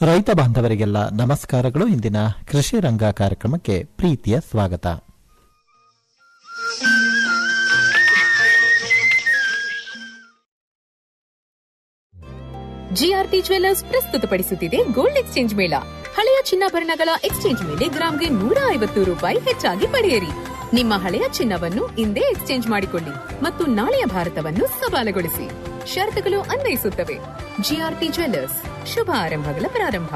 ರೈತ ಬಾಂಧವರಿಗೆಲ್ಲ ನಮಸ್ಕಾರಗಳು ಇಂದಿನ ಕೃಷಿ ರಂಗ ಕಾರ್ಯಕ್ರಮಕ್ಕೆ ಪ್ರೀತಿಯ ಸ್ವಾಗತ ಜಿಆರ್ಟಿ ಜ್ವೆಲ್ಲರ್ಸ್ ಪ್ರಸ್ತುತಪಡಿಸುತ್ತಿದೆ ಗೋಲ್ಡ್ ಎಕ್ಸ್ಚೇಂಜ್ ಮೇಳ ಹಳೆಯ ಚಿನ್ನಾಭರಣಗಳ ಎಕ್ಸ್ಚೇಂಜ್ ಮೇಲೆ ಗ್ರಾಂಗೆ ನೂರ ಐವತ್ತು ರೂಪಾಯಿ ಹೆಚ್ಚಾಗಿ ಪಡೆಯಿರಿ ನಿಮ್ಮ ಹಳೆಯ ಚಿನ್ನವನ್ನು ಇಂದೇ ಎಕ್ಸ್ಚೇಂಜ್ ಮಾಡಿಕೊಳ್ಳಿ ಮತ್ತು ನಾಳೆಯ ಭಾರತವನ್ನು ಸವಾಲುಗೊಳಿಸಿ ಷರತ್ತುಗಳು ಅನ್ವಯಿಸುತ್ತವೆ ಜಿಆರ್ಟಿ ಜ್ವೆಲ್ಲರ್ಸ್ ಶುಭ ಆರಂಭಗಳ ಪ್ರಾರಂಭ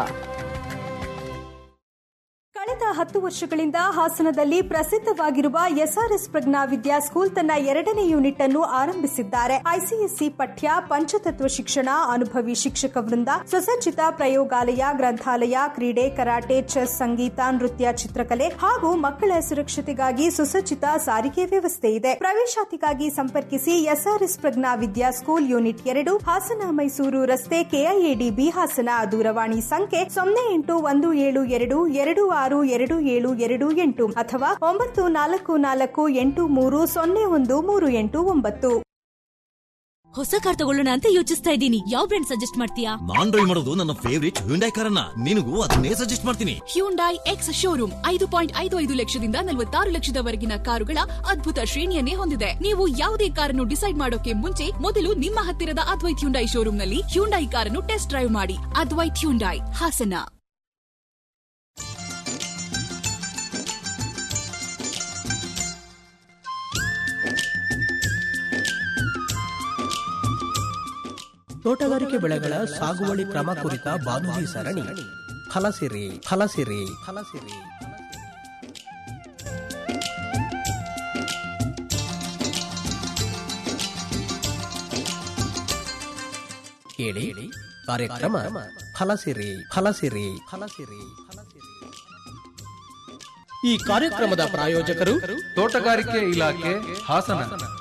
ಕಳೆದ ಹತ್ತು ವರ್ಷಗಳಿಂದ ಹಾಸನದಲ್ಲಿ ಪ್ರಸಿದ್ಧವಾಗಿರುವ ಎಸ್ಆರ್ಎಸ್ ಪ್ರಜ್ಞಾ ವಿದ್ಯಾ ಸ್ಕೂಲ್ ತನ್ನ ಎರಡನೇ ಯೂನಿಟ್ ಅನ್ನು ಆರಂಭಿಸಿದ್ದಾರೆ ಐಸಿಎಸ್ಸಿ ಪಠ್ಯ ಪಂಚತತ್ವ ಶಿಕ್ಷಣ ಅನುಭವಿ ಶಿಕ್ಷಕ ವೃಂದ ಸುಸಜ್ಜಿತ ಪ್ರಯೋಗಾಲಯ ಗ್ರಂಥಾಲಯ ಕ್ರೀಡೆ ಕರಾಟೆ ಚೆಸ್ ಸಂಗೀತ ನೃತ್ಯ ಚಿತ್ರಕಲೆ ಹಾಗೂ ಮಕ್ಕಳ ಸುರಕ್ಷತೆಗಾಗಿ ಸುಸಜ್ಜಿತ ಸಾರಿಗೆ ವ್ಯವಸ್ಥೆ ಇದೆ ಪ್ರವೇಶಾತಿಗಾಗಿ ಸಂಪರ್ಕಿಸಿ SRS Prajna Vidya school unit ಎರಡು ಹಾಸನ ಮೈಸೂರು ರಸ್ತೆ ಕೆಐಎಡಿಬಿ ಹಾಸನ ದೂರವಾಣಿ ಸಂಖ್ಯೆ ಸೊನ್ನೆ ಎಂಟು ಒಂದು ಏಳು ಎರಡು ಎರಡು ಆರು ಎರಡು ಏಳು ಎರಡು ಎಂಟು ಅಥವಾ ಒಂಬತ್ತು ನಾಲ್ಕು ನಾಲ್ಕು ಎಂಟು ಮೂರು ಸೊನ್ನೆ ಒಂದು ಮೂರು ಎಂಟು ಒಂಬತ್ತು ಹೊಸ ಕಾರ್ ತಗೊಳ್ಳೋಣ ಅಂತ ಯೋಚಿಸ್ತಾ ಇದ್ದೀನಿ ಯಾವ ಬ್ರ್ಯಾಂಡ್ ಸಜೆಸ್ಟ್ ಮಾಡ್ತೀಯಾ ನಾನ್ ಡ್ರೈವ್ ಮಾಡೋದು ನನ್ನ ಫೇವರಿಟ್ ಹ್ಯುಂಡೈ ಕಾರನ್ನ ನಿನಗೂ ಅದನ್ನೇ ಸಜೆಸ್ಟ್ ಮಾಡ್ತೀನಿ ಹ್ಯುಂಡೈ ಎಕ್ಸ್ ಶೋರೂಮ್ ಐದು ಪಾಯಿಂಟ್ ಐದು ಐದು ಲಕ್ಷದಿಂದ ನಲವತ್ತಾರು ಲಕ್ಷದವರೆಗಿನ ಕಾರುಗಳ ಅದ್ಭುತ ಶ್ರೇಣಿಯನ್ನೇ ಹೊಂದಿದೆ ನೀವು ಯಾವುದೇ ಕಾರನ್ನು ಡಿಸೈಡ್ ಮಾಡೋಕೆ ಮುಂಚೆ ಮೊದಲು ನಿಮ್ಮ ಹತ್ತಿರದ ಅದ್ವೈತ್ ಹ್ಯುಂಡೈ ಶೋರೂಮ್ನಲ್ಲಿ ಹ್ಯುಂಡೈ ಕಾರನ್ನು ಟೆಸ್ಟ್ ಡ್ರೈವ್ ಮಾಡಿ ಅದ್ವೈತ್ ಹ್ಯುಂಡೈ ಹಾಸನ ತೋಟಗಾರಿಕೆ ಬೆಳೆಗಳ ಸಾಗುವಳಿ ಕ್ರಮ ಕುರಿತ ಬಾನುಲಿ ಸರಣಿ ಫಲಸಿರಿ ಫಲಸಿರಿ ಫಲಸಿರಿ ಕೇಳಿ ಕಾರ್ಯಕ್ರಮ ಫಲಸಿರಿ ಫಲಸಿರಿ ಫಲಸಿರಿ ಫಲಸಿರಿ ಈ ಕಾರ್ಯಕ್ರಮದ ಪ್ರಾಯೋಜಕರು ತೋಟಗಾರಿಕೆ ಇಲಾಖೆ ಹಾಸನ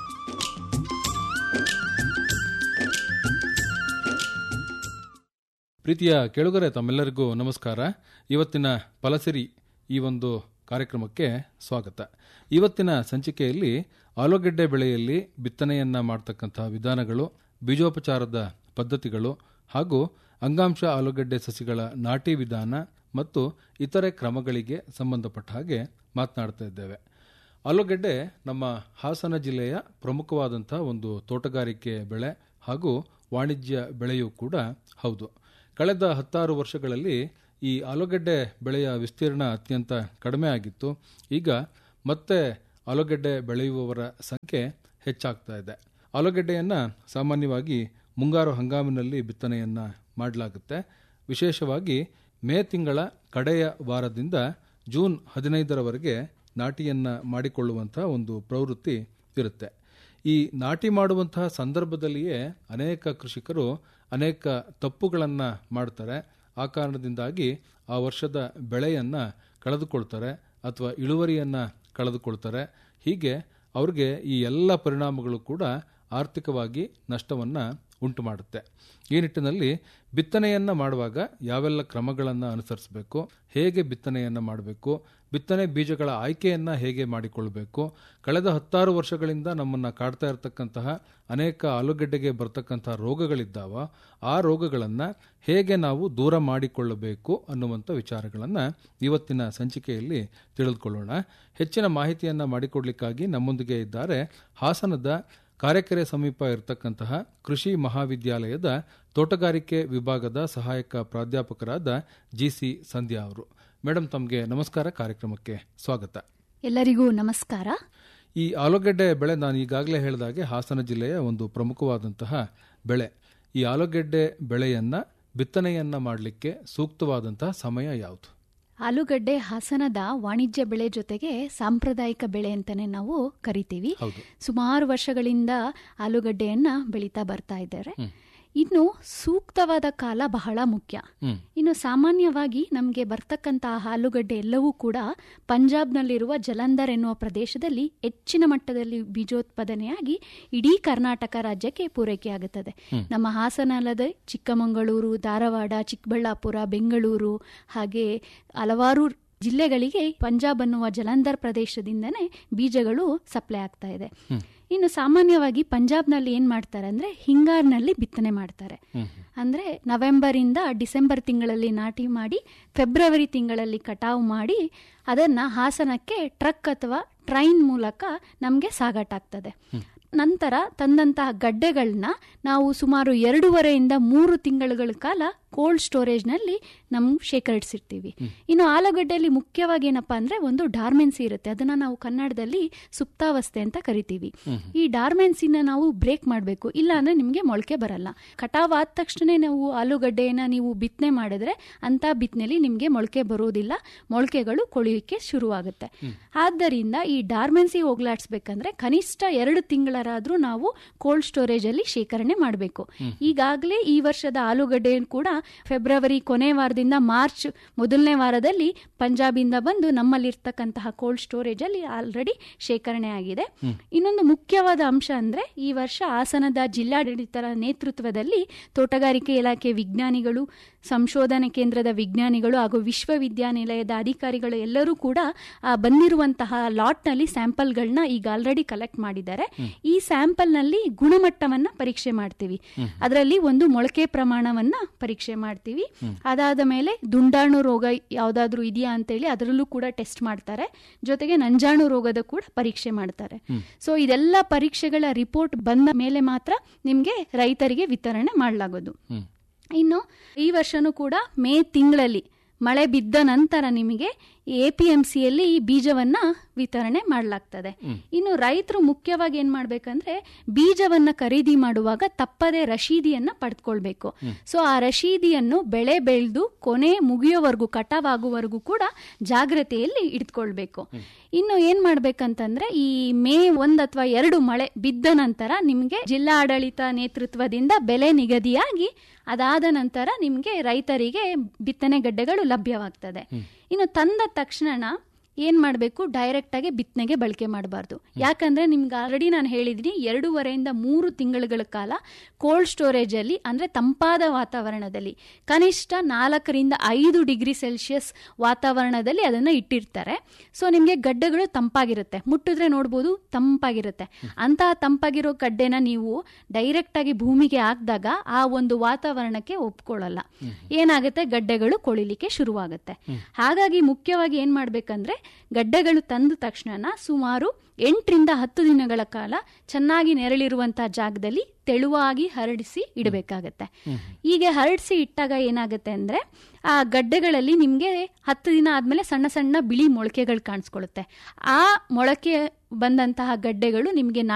ಪ್ರೀತಿಯ ಕೆಳುಗರೆ ತಮ್ಮೆಲ್ಲರಿಗೂ ನಮಸ್ಕಾರ ಇವತ್ತಿನ ಫಲಸಿರಿ ಈ ಒಂದು ಕಾರ್ಯಕ್ರಮಕ್ಕೆ ಸ್ವಾಗತ ಇವತ್ತಿನ ಸಂಚಿಕೆಯಲ್ಲಿ ಆಲೂಗೆಡ್ಡೆ ಬೆಳೆಯಲ್ಲಿ ಬಿತ್ತನೆಯನ್ನ ಮಾಡ್ತಕ್ಕಂಥ ವಿಧಾನಗಳು ಬೀಜೋಪಚಾರದ ಪದ್ಧತಿಗಳು ಹಾಗೂ ಅಂಗಾಂಶ ಆಲೂಗೆಡ್ಡೆ ಸಸಿಗಳ ನಾಟಿ ವಿಧಾನ ಮತ್ತು ಇತರೆ ಕ್ರಮಗಳಿಗೆ ಸಂಬಂಧಪಟ್ಟ ಹಾಗೆ ಮಾತನಾಡ್ತಾ ಇದ್ದೇವೆ ಆಲೂಗೆಡ್ಡೆ ನಮ್ಮ ಹಾಸನ ಜಿಲ್ಲೆಯ ಪ್ರಮುಖವಾದಂಥ ಒಂದು ತೋಟಗಾರಿಕೆ ಬೆಳೆ ಹಾಗೂ ವಾಣಿಜ್ಯ ಬೆಳೆಯೂ ಕೂಡ ಹೌದು ಕಳೆದ ಹತ್ತಾರು ವರ್ಷಗಳಲ್ಲಿ ಈ ಆಲೂಗೆಡ್ಡೆ ಬೆಳೆಯ ವಿಸ್ತೀರ್ಣ ಅತ್ಯಂತ ಕಡಿಮೆ ಆಗಿತ್ತು ಈಗ ಮತ್ತೆ ಆಲೂಗೆಡ್ಡೆ ಬೆಳೆಯುವವರ ಸಂಖ್ಯೆ ಹೆಚ್ಚಾಗ್ತಾ ಇದೆ ಆಲೂಗೆಡ್ಡೆಯನ್ನು ಸಾಮಾನ್ಯವಾಗಿ ಮುಂಗಾರು ಹಂಗಾಮಿನಲ್ಲಿ ಬಿತ್ತನೆಯನ್ನು ಮಾಡಲಾಗುತ್ತೆ ವಿಶೇಷವಾಗಿ ಮೇ ತಿಂಗಳ ಕಡೆಯ ವಾರದಿಂದ ಜೂನ್ ಹದಿನೈದರವರೆಗೆ ನಾಟಿಯನ್ನು ಮಾಡಿಕೊಳ್ಳುವಂಥ ಒಂದು ಪ್ರವೃತ್ತಿ ಇರುತ್ತೆ ಈ ನಾಟಿ ಮಾಡುವಂತಹ ಸಂದರ್ಭದಲ್ಲಿಯೇ ಅನೇಕ ಕೃಷಿಕರು ಅನೇಕ ತಪ್ಪುಗಳನ್ನು ಮಾಡ್ತಾರೆ ಆ ಕಾರಣದಿಂದಾಗಿ ಆ ವರ್ಷದ ಬೆಳೆಯನ್ನು ಕಳೆದುಕೊಳ್ತಾರೆ ಅಥವಾ ಇಳುವರಿಯನ್ನು ಕಳೆದುಕೊಳ್ತಾರೆ ಹೀಗೆ ಅವ್ರಿಗೆ ಈ ಎಲ್ಲ ಪರಿಣಾಮಗಳು ಕೂಡ ಆರ್ಥಿಕವಾಗಿ ನಷ್ಟವನ್ನು ಉಂಟು ಮಾಡುತ್ತೆ ಈ ನಿಟ್ಟಿನಲ್ಲಿ ಬಿತ್ತನೆಯನ್ನು ಮಾಡುವಾಗ ಯಾವೆಲ್ಲ ಕ್ರಮಗಳನ್ನು ಅನುಸರಿಸಬೇಕು ಹೇಗೆ ಬಿತ್ತನೆಯನ್ನು ಮಾಡಬೇಕು ಬಿತ್ತನೆ ಬೀಜಗಳ ಆಯ್ಕೆಯನ್ನು ಹೇಗೆ ಮಾಡಿಕೊಳ್ಬೇಕು ಕಳೆದ ಹತ್ತಾರು ವರ್ಷಗಳಿಂದ ನಮ್ಮನ್ನು ಕಾಡ್ತಾ ಇರತಕ್ಕಂತಹ ಅನೇಕ ಆಲೂಗೆಡ್ಡೆಗೆ ಬರ್ತಕ್ಕಂತಹ ರೋಗಗಳಿದ್ದಾವ ಆ ರೋಗಗಳನ್ನು ಹೇಗೆ ನಾವು ದೂರ ಮಾಡಿಕೊಳ್ಳಬೇಕು ಅನ್ನುವಂಥ ವಿಚಾರಗಳನ್ನು ಇವತ್ತಿನ ಸಂಚಿಕೆಯಲ್ಲಿ ತಿಳಿದುಕೊಳ್ಳೋಣ ಹೆಚ್ಚಿನ ಮಾಹಿತಿಯನ್ನು ಮಾಡಿಕೊಡ್ಲಿಕ್ಕಾಗಿ ನಮ್ಮೊಂದಿಗೆ ಇದ್ದಾರೆ ಹಾಸನದ ಕಾರೆಕೆರೆ ಸಮೀಪ ಇರತಕ್ಕಂತಹ ಕೃಷಿ ಮಹಾವಿದ್ಯಾಲಯದ ತೋಟಗಾರಿಕೆ ವಿಭಾಗದ ಸಹಾಯಕ ಪ್ರಾಧ್ಯಾಪಕರಾದ ಜಿಸಿ ಸಂಧ್ಯಾ ಅವರು ಮೇಡಮ್ ತಮಗೆ ನಮಸ್ಕಾರ ಕಾರ್ಯಕ್ರಮಕ್ಕೆ ಸ್ವಾಗತ ಎಲ್ಲರಿಗೂ ನಮಸ್ಕಾರ ಈ ಆಲೂಗೆಡ್ಡೆ ಬೆಳೆ ನಾನು ಈಗಾಗಲೇ ಹೇಳಿದಾಗೆ ಹಾಸನ ಜಿಲ್ಲೆಯ ಒಂದು ಪ್ರಮುಖವಾದಂತಹ ಬೆಳೆ ಈ ಆಲೂಗೆಡ್ಡೆ ಬೆಳೆಯನ್ನ ಬಿತ್ತನೆಯನ್ನ ಮಾಡಲಿಕ್ಕೆ ಸೂಕ್ತವಾದಂತಹ ಸಮಯ ಯಾವುದು ಆಲೂಗಡ್ಡೆ ಹಾಸನದ ವಾಣಿಜ್ಯ ಬೆಳೆ ಜೊತೆಗೆ ಸಾಂಪ್ರದಾಯಿಕ ಬೆಳೆ ಅಂತಾನೆ ನಾವು ಕರಿತೀವಿ ಹೌದು ಸುಮಾರು ವರ್ಷಗಳಿಂದ ಆಲೂಗಡ್ಡೆಯನ್ನ ಬೆಳೀತಾ ಬರ್ತಾ ಇದ್ದಾರೆ ಇನ್ನು ಸೂಕ್ತವಾದ ಕಾಲ ಬಹಳ ಮುಖ್ಯ ಹ್ಮ್. ಇನ್ನು ಸಾಮಾನ್ಯವಾಗಿ ನಮಗೆ ಬರ್ತಕ್ಕಂತಹ ಆಲೂಗಡ್ಡೆ ಎಲ್ಲವೂ ಕೂಡ ಪಂಜಾಬ್ನಲ್ಲಿರುವ ಜಲಂಧರ್ ಎನ್ನುವ ಪ್ರದೇಶದಲ್ಲಿ ಹೆಚ್ಚಿನ ಮಟ್ಟದಲ್ಲಿ ಬೀಜೋತ್ಪಾದನೆಯಾಗಿ ಇಡೀ ಕರ್ನಾಟಕ ರಾಜ್ಯಕ್ಕೆ ಪೂರೈಕೆಯಾಗುತ್ತದೆ ನಮ್ಮ ಹಾಸನ ಅಲ್ಲದೆ ಚಿಕ್ಕಮಗಳೂರು ಧಾರವಾಡ ಚಿಕ್ಕಬಳ್ಳಾಪುರ ಬೆಂಗಳೂರು ಹಾಗೆ ಹಲವಾರು ಜಿಲ್ಲೆಗಳಿಗೆ ಪಂಜಾಬ್ ಅನ್ನುವ ಜಲಂಧರ್ ಪ್ರದೇಶದಿಂದನೇ ಬೀಜಗಳು ಸಪ್ಲೈ ಆಗ್ತಾ ಇದೆ ಇನ್ನು ಸಾಮಾನ್ಯವಾಗಿ ಪಂಜಾಬ್ನಲ್ಲಿ ಏನ್ ಮಾಡ್ತಾರೆ ಅಂದ್ರೆ ಹಿಂಗಾರಿನಲ್ಲಿ ಬಿತ್ತನೆ ಮಾಡ್ತಾರೆ ಅಂದ್ರೆ ನವೆಂಬರ್ ಇಂದ ಡಿಸೆಂಬರ್ ತಿಂಗಳಲ್ಲಿ ನಾಟಿ ಮಾಡಿ ಫೆಬ್ರವರಿ ತಿಂಗಳಲ್ಲಿ ಕಟಾವು ಮಾಡಿ ಅದನ್ನ ಹಾಸನಕ್ಕೆ ಟ್ರಕ್ ಅಥವಾ ಟ್ರೈನ್ ಮೂಲಕ ನಮಗೆ ಸಾಗಾಟಾಗ್ತದೆ ನಂತರ ತಂದಂತಹ ಗಡ್ಡೆಗಳನ್ನ ನಾವು ಸುಮಾರು ಎರಡೂವರೆಯಿಂದ ಮೂರು ತಿಂಗಳುಗಳ ಕಾಲ ಕೋಲ್ಡ್ ಸ್ಟೋರೇಜ್ನಲ್ಲಿ ನಾವು ಶೇಖರಿಸಿರ್ತೀವಿ ಇನ್ನು ಆಲೂಗಡ್ಡೆಯಲ್ಲಿ ಮುಖ್ಯವಾಗಿ ಏನಪ್ಪಾ ಅಂದ್ರೆ ಒಂದು ಡಾರ್ಮೆನ್ಸಿ ಇರುತ್ತೆ ಅದನ್ನ ನಾವು ಕನ್ನಡದಲ್ಲಿ ಸುಪ್ತಾವಸ್ಥೆ ಅಂತ ಕರಿತೀವಿ ಈ ಡಾರ್ಮೆನ್ಸಿನ ನಾವು ಬ್ರೇಕ್ ಮಾಡಬೇಕು ಇಲ್ಲ ಅಂದ್ರೆ ನಿಮಗೆ ಮೊಳಕೆ ಬರಲ್ಲ ಕಟಾವ್ ಆದ ತಕ್ಷಣ ನಾವು ಆಲೂಗಡ್ಡೆಯನ್ನ ನೀವು ಬಿತ್ತನೆ ಮಾಡಿದ್ರೆ ಅಂತ ಬಿತ್ತನೆಲಿ ನಿಮಗೆ ಮೊಳಕೆ ಬರುವುದಿಲ್ಲ ಮೊಳಕೆಗಳು ಕೊಳೆಯೋಕೆ ಶುರುವಾಗುತ್ತೆ ಆದ್ದರಿಂದ ಈ ಡಾರ್ಮೆನ್ಸಿ ಹೋಗ್ಲಾಡ್ಸ್ಬೇಕಂದ್ರೆ ಕನಿಷ್ಠ ಎರಡು ತಿಂಗಳರಾದ್ರೂ ನಾವು ಕೋಲ್ಡ್ ಸ್ಟೋರೇಜ್ ಅಲ್ಲಿ ಶೇಖರಣೆ ಮಾಡಬೇಕು ಈಗಾಗಲೇ ಈ ವರ್ಷದ ಆಲೂಗಡ್ಡೆ ಕೂಡ ಫೆಬ್ರವರಿ ಕೊನೆ ವಾರದಿಂದ ಮಾರ್ಚ್ ಮೊದಲನೇ ವಾರದಲ್ಲಿ ಪಂಜಾಬಿಂದ ಬಂದು ನಮ್ಮಲ್ಲಿರ್ತಕ್ಕಂತಹ ಕೋಲ್ಡ್ ಸ್ಟೋರೇಜ್ ಅಲ್ಲಿ ಆಲ್ರೆಡಿ ಶೇಖರಣೆ ಆಗಿದೆ ಇನ್ನೊಂದು ಮುಖ್ಯವಾದ ಅಂಶ ಅಂದ್ರೆ ಈ ವರ್ಷ ಹಾಸನದ ಜಿಲ್ಲಾಡಳಿತರ ನೇತೃತ್ವದಲ್ಲಿ ತೋಟಗಾರಿಕೆ ಇಲಾಖೆ ವಿಜ್ಞಾನಿಗಳು ಸಂಶೋಧನೆ ಕೇಂದ್ರದ ವಿಜ್ಞಾನಿಗಳು ಹಾಗೂ ವಿಶ್ವವಿದ್ಯಾನಿಲಯದ ಅಧಿಕಾರಿಗಳು ಎಲ್ಲರೂ ಕೂಡ ಆ ಬಂದಿರುವಂತಹ ಲಾಟ್ನಲ್ಲಿ ಸ್ಯಾಂಪಲ್ಗಳನ್ನ ಈಗ ಆಲ್ರೆಡಿ ಕಲೆಕ್ಟ್ ಮಾಡಿದ್ದಾರೆ ಈ ಸ್ಯಾಂಪಲ್ನಲ್ಲಿ ಗುಣಮಟ್ಟವನ್ನ ಪರೀಕ್ಷೆ ಮಾಡ್ತೀವಿ ಅದರಲ್ಲಿ ಒಂದು ಮೊಳಕೆ ಪ್ರಮಾಣವನ್ನ ಪರೀಕ್ಷೆ ಮಾಡ್ತೀವಿ ಅದಾದ ಮೇಲೆ ದುಂಡಾಣು ರೋಗ ಯಾವ್ದಾದ್ರು ಇದೆಯಾ ಅಂತೇಳಿ ಅದರಲ್ಲೂ ಕೂಡ ಟೆಸ್ಟ್ ಮಾಡ್ತಾರೆ ಜೊತೆಗೆ ನಂಜಾಣು ರೋಗದ ಕೂಡ ಪರೀಕ್ಷೆ ಮಾಡ್ತಾರೆ ಸೊ ಇದೆಲ್ಲ ಪರೀಕ್ಷೆಗಳ ರಿಪೋರ್ಟ್ ಬಂದ ಮೇಲೆ ಮಾತ್ರ ನಿಮ್ಗೆ ರೈತರಿಗೆ ವಿತರಣೆ ಮಾಡಲಾಗೋದು ಇನ್ನು ಈ ವರ್ಷನೂ ಕೂಡ ಮೇ ತಿಂಗಳಲ್ಲಿ ಮಳೆ ಬಿದ್ದ ನಂತರ ನಿಮಗೆ ಎ ಪಿ ಎಂ ಸಿಯಲ್ಲಿ ಈ ಬೀಜವನ್ನ ವಿತರಣೆ ಮಾಡಲಾಗ್ತದೆ ಇನ್ನು ರೈತರು ಮುಖ್ಯವಾಗಿ ಏನ್ ಮಾಡ್ಬೇಕಂದ್ರೆ ಬೀಜವನ್ನ ಖರೀದಿ ಮಾಡುವಾಗ ತಪ್ಪದೆ ರಶೀದಿಯನ್ನ ಪಡೆದುಕೊಳ್ಬೇಕು ಸೊ ಆ ರಶೀದಿಯನ್ನು ಬೆಳೆ ಬೆಳೆದು ಕೊನೆ ಮುಗಿಯೋವರೆಗೂ ಕಟಾವಾಗುವವರೆಗೂ ಕೂಡ ಜಾಗ್ರತೆಯಲ್ಲಿ ಇಟ್ಕೊಳ್ಬೇಕು ಇನ್ನು ಏನ್ ಮಾಡ್ಬೇಕಂತಂದ್ರೆ ಈ ಮೇ ಒಂದ್ ಅಥವಾ ಎರಡು ಮಳೆ ಬಿದ್ದ ನಂತರ ನಿಮ್ಗೆ ಜಿಲ್ಲಾ ಆಡಳಿತ ನೇತೃತ್ವದಿಂದ ಬೆಲೆ ನಿಗದಿಯಾಗಿ ಅದಾದ ನಂತರ ನಿಮ್ಗೆ ರೈತರಿಗೆ ಬಿತ್ತನೆ ಗಡ್ಡೆಗಳು ಲಭ್ಯವಾಗ್ತದೆ ಇನ್ನು ತಂದ ತಕ್ಷಣ ಏನ್ ಮಾಡಬೇಕು ಡೈರೆಕ್ಟ್ ಆಗಿ ಬಿತ್ತನೆಗೆ ಬಳಕೆ ಮಾಡಬಾರ್ದು ಯಾಕಂದ್ರೆ ನಿಮ್ಗೆ ಆಲ್ರೆಡಿ ನಾನು ಹೇಳಿದೀನಿ ಎರಡೂವರೆಯಿಂದ ಮೂರು ತಿಂಗಳುಗಳ ಕಾಲ ಕೋಲ್ಡ್ ಸ್ಟೋರೇಜ್ ಅಲ್ಲಿ ಅಂದ್ರೆ ತಂಪಾದ ವಾತಾವರಣದಲ್ಲಿ ಕನಿಷ್ಠ ನಾಲ್ಕರಿಂದ ಐದು ಡಿಗ್ರಿ ಸೆಲ್ಸಿಯಸ್ ವಾತಾವರಣದಲ್ಲಿ ಅದನ್ನ ಇಟ್ಟಿರ್ತಾರೆ ಸೊ ನಿಮ್ಗೆ ಗಡ್ಡೆಗಳು ತಂಪಾಗಿರುತ್ತೆ ಮುಟ್ಟಿದ್ರೆ ನೋಡ್ಬೋದು ತಂಪಾಗಿರುತ್ತೆ ಅಂತಹ ತಂಪಾಗಿರೋ ಗಡ್ಡೆನ ನೀವು ಡೈರೆಕ್ಟ್ ಆಗಿ ಭೂಮಿಗೆ ಹಾಕಿದಾಗ ಆ ಒಂದು ವಾತಾವರಣಕ್ಕೆ ಒಪ್ಕೊಳ್ಳಲ್ಲ ಏನಾಗುತ್ತೆ ಗಡ್ಡೆಗಳು ಕೊಳಿಲಿಕ್ಕೆ ಶುರುವಾಗುತ್ತೆ ಹಾಗಾಗಿ ಮುಖ್ಯವಾಗಿ ಏನ್ ಮಾಡ್ಬೇಕಂದ್ರೆ ಗಡ್ಡೆಗಳು ತಂದ ತಕ್ಷಣ ಸುಮಾರು ಎಂಟರಿಂದ ಹತ್ತು ದಿನಗಳ ಕಾಲ ಚೆನ್ನಾಗಿ ನೆರಳಿರುವಂತಹ ಜಾಗದಲ್ಲಿ ತೆಳುವಾಗಿ ಹರಡಿಸಿ ಇಡಬೇಕಾಗತ್ತೆ ಹೀಗೆ ಹರಡಿಸಿ ಇಟ್ಟಾಗ ಏನಾಗುತ್ತೆ ಅಂದ್ರೆ ಆ ಗಡ್ಡೆಗಳಲ್ಲಿ ನಿಮ್ಗೆ ಹತ್ತು ದಿನ ಆದ್ಮೇಲೆ ಸಣ್ಣ ಸಣ್ಣ ಬಿಳಿ ಮೊಳಕೆಗಳು ಕಾಣಿಸ್ಕೊಳ್ಳುತ್ತೆ ಆ ಮೊಳಕೆ ಬಂದಂತಹ ಗಡ್ಡೆಗಳು ನಿಮ್ಗೆ